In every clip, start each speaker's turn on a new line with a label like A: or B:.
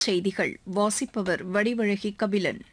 A: செய்திகள் வாசிப்பவர் வடிவழகி கபிலன்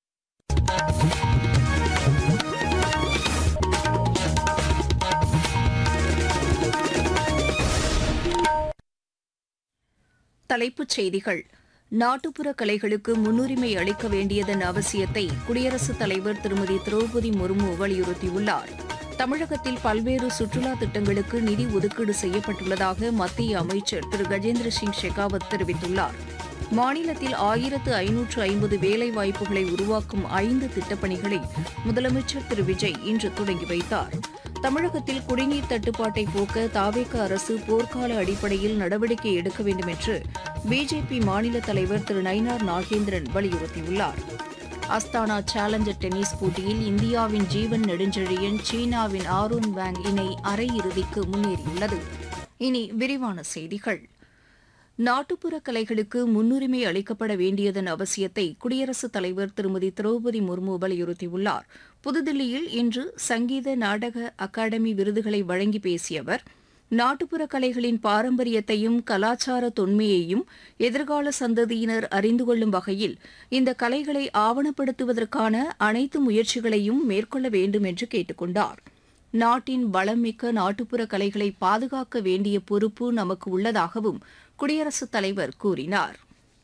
A: தலைப்புச் செய்திகள் நாட்டுப்புற கலைகளுக்கு முன்னுரிமை அளிக்க வேண்டியதன் அவசியத்தை குடியரசுத் தலைவர் திருமதி திரௌபதி முர்மு வலியுறுத்தியுள்ளார் தமிழகத்தில் பல்வேறு சுற்றுலா திட்டங்களுக்கு நிதி ஒதுக்கீடு செய்யப்பட்டுள்ளதாக மத்திய அமைச்சர் திரு கஜேந்திர சிங் ஷெகாவத் தெரிவித்துள்ளார் மாநிலத்தில் ஆயிரத்து ஐநூற்று ஐம்பது வேலைவாய்ப்புகளை உருவாக்கும் ஐந்து திட்டப்பணிகளை முதலமைச்சர் திரு விஜய் இன்று தொடங்கி வைத்தார் தமிழகத்தில் குடிநீர் தட்டுப்பாட்டை போக்க தாவேக அரசு போர்க்கால அடிப்படையில் நடவடிக்கை எடுக்க வேண்டும் என்று பிஜேபி மாநில தலைவர் திரு நயினார் நாகேந்திரன் வலியுறுத்தியுள்ளார் அஸ்தானா சேலஞ்சர் டென்னிஸ் போட்டியில் இந்தியாவின் ஜீவன் நெடுஞ்செழியன் சீனாவின் ஆரோன் வேங் இணை அரையிறுதிக்கு முன்னேறியுள்ளது இனி விரிவான செய்திகள் நாட்டுப்புற கலைகளுக்கு முன்னுரிமை அளிக்கப்பட வேண்டியதன் அவசியத்தை குடியரசுத் தலைவர் திருமதி திரௌபதி முர்மு வலியுறுத்தியுள்ளார் புதுதில்லியில் இன்று சங்கீத நாடக அகாடமி விருதுகளை வழங்கி பேசிய அவர் நாட்டுப்புற கலைகளின் பாரம்பரியத்தையும் கலாச்சார தொன்மையையும் எதிர்கால சந்ததியினர் அறிந்து கொள்ளும் வகையில் இந்த கலைகளை ஆவணப்படுத்துவதற்கான அனைத்து முயற்சிகளையும் மேற்கொள்ள வேண்டும் என்று கேட்டுக் கொண்டார் நாட்டின் வளம்மிக்க நாட்டுப்புற கலைகளை பாதுகாக்க வேண்டிய பொறுப்பு நமக்கு உள்ளதாகவும் குடியரசுத் தலைவர் கூறினார்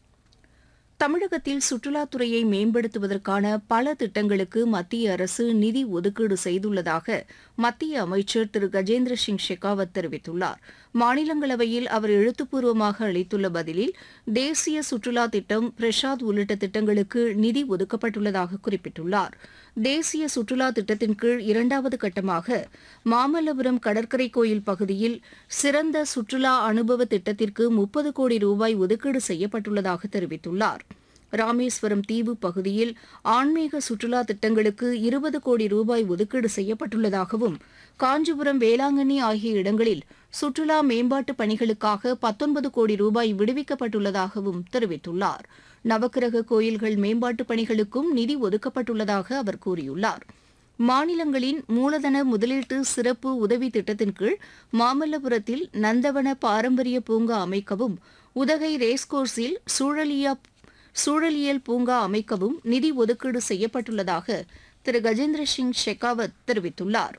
A: தமிழகத்தில் சுற்றுலாத்துறையை மேம்படுத்துவதற்கான பல திட்டங்களுக்கு மத்திய அரசு நிதி ஒதுக்கீடு செய்துள்ளதாக மத்திய அமைச்சர் திரு கஜேந்திர சிங் ஷெகாவத் தெரிவித்துள்ளார் மாநிலங்களவையில் அவர் எழுத்துப்பூர்வமாக அளித்துள்ள பதிலில் தேசிய சுற்றுலா திட்டம் பிரசாத் உள்ளிட்ட திட்டங்களுக்கு நிதி ஒதுக்கப்பட்டுள்ளதாக குறிப்பிட்டுள்ளார் தேசிய சுற்றுலா திட்டத்தின் கீழ் இரண்டாவது கட்டமாக மாமல்லபுரம் கடற்கரை கோயில் பகுதியில் சிறந்த சுற்றுலா அனுபவ திட்டத்திற்கு முப்பது கோடி ரூபாய் ஒதுக்கீடு செய்யப்பட்டுள்ளதாக தெரிவித்துள்ளார் ராமேஸ்வரம் தீவு பகுதியில் ஆன்மீக சுற்றுலா திட்டங்களுக்கு இருபது கோடி ரூபாய் ஒதுக்கீடு செய்யப்பட்டுள்ளதாகவும் காஞ்சிபுரம் வேளாங்கண்ணி ஆகிய இடங்களில் சுற்றுலா மேம்பாட்டு பணிகளுக்காக பத்தொன்பது கோடி ரூபாய் விடுவிக்கப்பட்டுள்ளதாகவும் தெரிவித்துள்ளார் நவக்கிரக கோயில்கள் மேம்பாட்டு பணிகளுக்கும் நிதி ஒதுக்கப்பட்டுள்ளதாக அவர் கூறியுள்ளார் மாநிலங்களின் மூலதன முதலீட்டு சிறப்பு உதவி திட்டத்தின் கீழ் மாமல்லபுரத்தில் நந்தவன பாரம்பரிய பூங்கா அமைக்கவும் உதகை ரேஸ்கோர்ஸில் சூழலியா சூழலியல் பூங்கா அமைக்கவும் நிதி ஒதுக்கீடு செய்யப்பட்டுள்ளதாக திரு கஜேந்திர சிங் ஷெகாவத் தெரிவித்துள்ளார்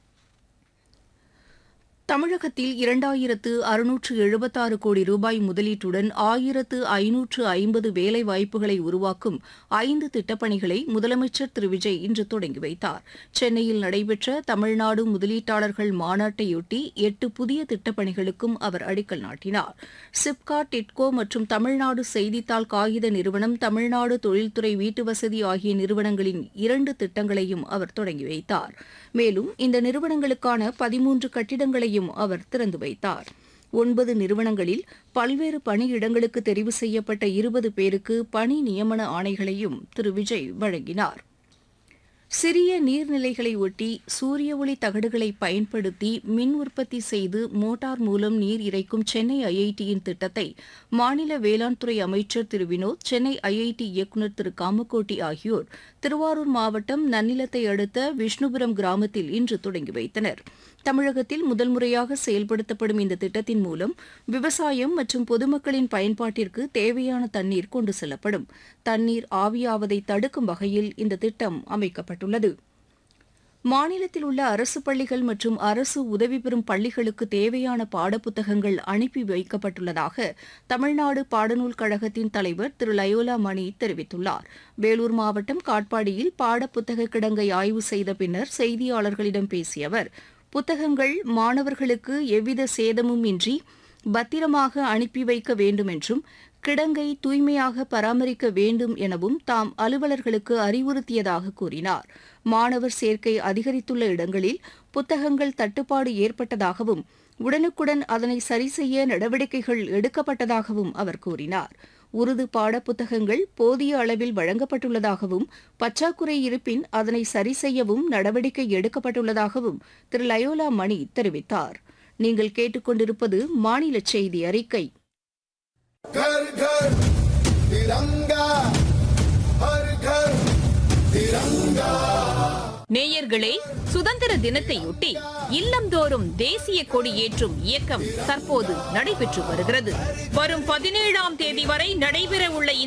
A: தமிழகத்தில் இரண்டாயிரத்து அறுநூற்று எழுபத்தாறு கோடி ரூபாய் முதலீட்டுடன் ஆயிரத்து ஐநூற்று ஐம்பது வேலைவாய்ப்புகளை உருவாக்கும் ஐந்து திட்டப்பணிகளை முதலமைச்சர் திரு விஜய் இன்று தொடங்கி வைத்தார் சென்னையில் நடைபெற்ற தமிழ்நாடு முதலீட்டாளர்கள் மாநாட்டையொட்டி எட்டு புதிய திட்டப்பணிகளுக்கும் அவர் அடிக்கல் நாட்டினார் சிப்காட் டிட்கோ மற்றும் தமிழ்நாடு செய்தித்தாள் காகித நிறுவனம் தமிழ்நாடு தொழில்துறை வீட்டுவசதி ஆகிய நிறுவனங்களின் இரண்டு திட்டங்களையும் அவர் தொடங்கி வைத்தார் மேலும் இந்த நிறுவனங்களுக்கான பதிமூன்று கட்டிடங்களையும் அவர் திறந்து வைத்தார் ஒன்பது நிறுவனங்களில் பல்வேறு பணியிடங்களுக்கு தெரிவு செய்யப்பட்ட இருபது பேருக்கு பணி நியமன ஆணைகளையும் திரு விஜய் வழங்கினார் சிறிய நீர்நிலைகளை ஒட்டி சூரிய ஒளி தகடுகளை பயன்படுத்தி மின் உற்பத்தி செய்து மோட்டார் மூலம் நீர் இறைக்கும் சென்னை ஐஐடியின் திட்டத்தை மாநில வேளாண் துறை அமைச்சர் திரு வினோத் சென்னை ஐஐடி இயக்குநர் திரு காமக்கோட்டி ஆகியோர் திருவாரூர் மாவட்டம் நன்னிலத்தை அடுத்த விஷ்ணுபுரம் கிராமத்தில் இன்று தொடங்கி வைத்தனர் தமிழகத்தில் முதல் முறையாக செயல்படுத்தப்படும் இந்த திட்டத்தின் மூலம் விவசாயம் மற்றும் பொதுமக்களின் பயன்பாட்டிற்கு தேவையான தண்ணீர் கொண்டு செல்லப்படும் தண்ணீர் ஆவியாவதை தடுக்கும் வகையில் இந்த திட்டம் அமைக்கப்பட்டுள்ளது மாநிலத்தில் உள்ள அரசு பள்ளிகள் மற்றும் அரசு உதவி பெறும் பள்ளிகளுக்கு தேவையான பாடப்புத்தகங்கள் அனுப்பி வைக்கப்பட்டுள்ளதாக தமிழ்நாடு பாடநூல் கழகத்தின் தலைவர் திரு லயோலா மணி தெரிவித்துள்ளார் வேலூர் மாவட்டம் காட்பாடியில் பாடப்புத்தக கிடங்கை ஆய்வு செய்த பின்னர் செய்தியாளர்களிடம் பேசிய அவர் புத்தகங்கள் மாணவர்களுக்கு எவ்வித சேதமும் இன்றி பத்திரமாக அனுப்பி வைக்க வேண்டும் என்றும் கிடங்கை தூய்மையாக பராமரிக்க வேண்டும் எனவும் தாம் அலுவலர்களுக்கு அறிவுறுத்தியதாக கூறினார் மாணவர் சேர்க்கை அதிகரித்துள்ள இடங்களில் புத்தகங்கள் தட்டுப்பாடு ஏற்பட்டதாகவும் உடனுக்குடன் அதனை சரி செய்ய நடவடிக்கைகள் எடுக்கப்பட்டதாகவும் அவர் கூறினார் உருது பாடப்புத்தகங்கள் போதிய அளவில் வழங்கப்பட்டுள்ளதாகவும் பற்றாக்குறை இருப்பின் அதனை சரி செய்யவும் நடவடிக்கை எடுக்கப்பட்டுள்ளதாகவும் திரு லயோலா மணி தெரிவித்தார் நீங்கள் கேட்டுக்கொண்டிருப்பது மாநில செய்தி அறிக்கை
B: घर घर तिरंगा हर घर तिरंगा
C: நேயர்களே சுதந்திர தினத்தையொட்டி இல்லந்தோறும் தேசிய கொடி ஏற்றும் இயக்கம் தற்போது நடைபெற்று வருகிறது வரும் பதினேழாம் தேதி வரை நடைபெற உள்ள